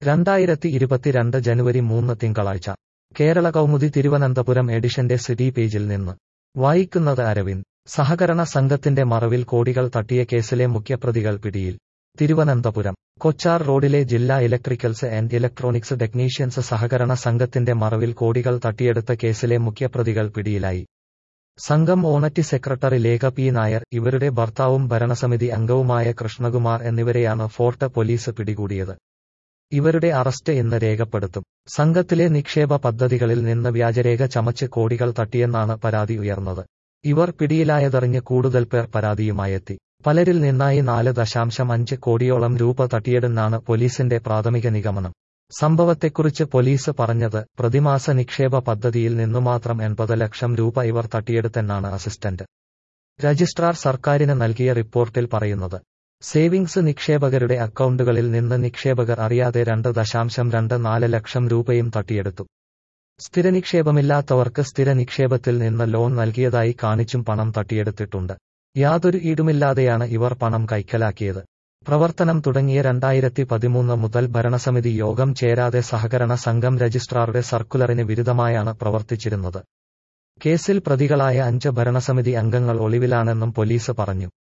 രണ്ടായിരത്തി ഇരുപത്തിരണ്ട് ജനുവരി മൂന്ന് തിങ്കളാഴ്ച കേരള കൗമുദി തിരുവനന്തപുരം എഡിഷന്റെ സിറ്റി പേജിൽ നിന്ന് വായിക്കുന്നത് അരവിന്ദ് സഹകരണ സംഘത്തിന്റെ മറവിൽ കോടികൾ തട്ടിയ കേസിലെ മുഖ്യപ്രതികൾ പിടിയിൽ തിരുവനന്തപുരം കൊച്ചാർ റോഡിലെ ജില്ലാ ഇലക്ട്രിക്കൽസ് ആൻഡ് ഇലക്ട്രോണിക്സ് ടെക്നീഷ്യൻസ് സഹകരണ സംഘത്തിന്റെ മറവിൽ കോടികൾ തട്ടിയെടുത്ത കേസിലെ മുഖ്യപ്രതികൾ പിടിയിലായി സംഘം ഓണറ്റി സെക്രട്ടറി ലേഖ പി നായർ ഇവരുടെ ഭർത്താവും ഭരണസമിതി അംഗവുമായ കൃഷ്ണകുമാർ എന്നിവരെയാണ് ഫോർട്ട് പോലീസ് പിടികൂടിയത് ഇവരുടെ അറസ്റ്റ് ഇന്ന് രേഖപ്പെടുത്തും സംഘത്തിലെ നിക്ഷേപ പദ്ധതികളിൽ നിന്ന് വ്യാജരേഖ ചമച്ച് കോടികൾ തട്ടിയെന്നാണ് പരാതി ഉയർന്നത് ഇവർ പിടിയിലായതറിഞ്ഞ് കൂടുതൽ പേർ പരാതിയുമായെത്തി പലരിൽ നിന്നായി നാല് ദശാംശം അഞ്ച് കോടിയോളം രൂപ തട്ടിയെടുന്നാണ് പോലീസിന്റെ പ്രാഥമിക നിഗമനം സംഭവത്തെക്കുറിച്ച് പോലീസ് പറഞ്ഞത് പ്രതിമാസ നിക്ഷേപ പദ്ധതിയിൽ നിന്നുമാത്രം എൺപത് ലക്ഷം രൂപ ഇവർ തട്ടിയെടുത്തെന്നാണ് അസിസ്റ്റന്റ് രജിസ്ട്രാർ സർക്കാരിന് നൽകിയ റിപ്പോർട്ടിൽ പറയുന്നത് സേവിങ്സ് നിക്ഷേപകരുടെ അക്കൗണ്ടുകളിൽ നിന്ന് നിക്ഷേപകർ അറിയാതെ രണ്ട് ദശാംശം രണ്ട് നാല് ലക്ഷം രൂപയും തട്ടിയെടുത്തു സ്ഥിരനിക്ഷേപമില്ലാത്തവർക്ക് സ്ഥിര നിക്ഷേപത്തിൽ നിന്ന് ലോൺ നൽകിയതായി കാണിച്ചും പണം തട്ടിയെടുത്തിട്ടുണ്ട് യാതൊരു ഈടുമില്ലാതെയാണ് ഇവർ പണം കൈക്കലാക്കിയത് പ്രവർത്തനം തുടങ്ങിയ രണ്ടായിരത്തി പതിമൂന്ന് മുതൽ ഭരണസമിതി യോഗം ചേരാതെ സഹകരണ സംഘം രജിസ്ട്രാറുടെ സർക്കുലറിന് വിരുദ്ധമായാണ് പ്രവർത്തിച്ചിരുന്നത് കേസിൽ പ്രതികളായ അഞ്ച് ഭരണസമിതി അംഗങ്ങൾ ഒളിവിലാണെന്നും പോലീസ് പറഞ്ഞു